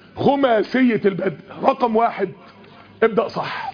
خماسية البدء رقم واحد ابدأ صح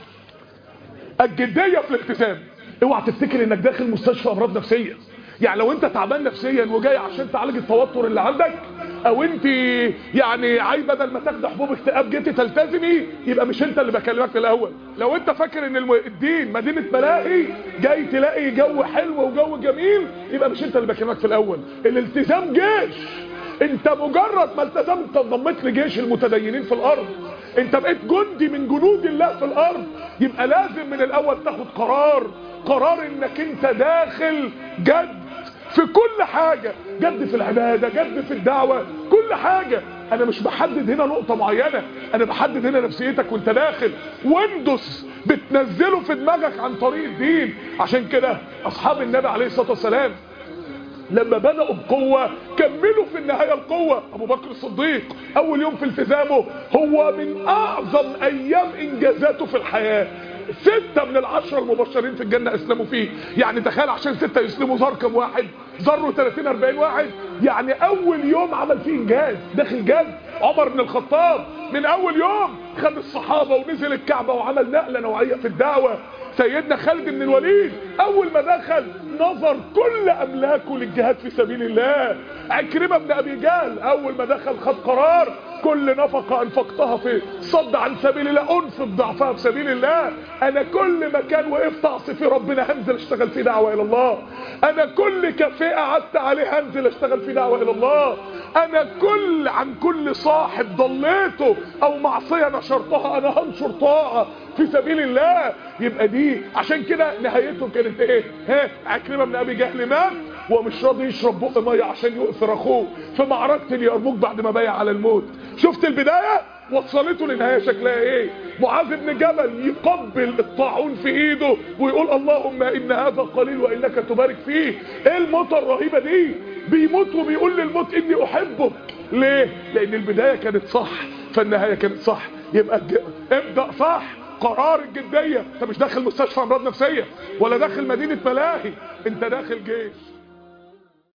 الجدية في الالتزام اوعى تفتكر انك داخل مستشفى امراض نفسية يعني لو انت تعبان نفسيا وجاي عشان تعالج التوتر اللي عندك او انت يعني عاي بدل ما تاخد حبوب اكتئاب جيتي تلتزمي يبقى مش انت اللي بكلمك في الاول لو انت فاكر ان الم- الدين مدينة ملاهي جاي تلاقي جو حلو وجو جميل يبقى مش انت اللي بكلمك في الاول الالتزام جيش انت مجرد ما التزمت انضميت لجيش المتدينين في الارض انت بقيت جندي من جنود الله في الارض يبقى لازم من الاول تاخد قرار قرار انك انت داخل جد في كل حاجة جد في العبادة جد في الدعوة كل حاجة انا مش بحدد هنا نقطة معينة انا بحدد هنا نفسيتك وانت داخل واندس بتنزله في دماغك عن طريق الدين عشان كده اصحاب النبي عليه الصلاة والسلام لما بدأوا بقوة كملوا في النهاية القوة ابو بكر الصديق اول يوم في التزامه هو من اعظم ايام انجازاته في الحياة ستة من العشرة المبشرين في الجنة اسلموا فيه يعني تخيل عشان ستة يسلموا زار كم واحد زاروا 30 40 واحد يعني اول يوم عمل فيه انجاز داخل جد عمر بن الخطاب من اول يوم خد الصحابة ونزل الكعبة وعمل نقلة نوعية في الدعوة سيدنا خالد بن الوليد اول ما دخل نظر كل املاكه للجهاد في سبيل الله عكرمة بن ابي جهل اول ما دخل خد قرار كل نفقة انفقتها في صد عن سبيل الله انفق ضعفها في سبيل الله انا كل مكان وقفت اعصي فيه ربنا هنزل اشتغل فيه دعوة الى الله انا كل كافيه قعدت عليه هنزل اشتغل فيه دعوة الى الله انا كل عن كل صاحب ضليته او معصية نشرتها انا هنشر طاعة في سبيل الله يبقى دي عشان كده نهايته كانت ايه ها عكرمة بن ابي جهل مات ومش راضي يشرب بق ميه عشان يؤثر اخوه في معركة اليرموك بعد ما بايع على الموت شفت البداية وصلته لنهاية شكلها ايه معاذ بن جبل يقبل الطاعون في ايده ويقول اللهم ان هذا قليل وانك تبارك فيه ايه الموتة الرهيبة دي بيموت وبيقول للموت اني احبك ليه لان البداية كانت صح فالنهاية كانت صح يبقى الج... ابدأ صح قرار الجدية انت مش داخل مستشفى امراض نفسية ولا داخل مدينة ملاهي انت داخل جيش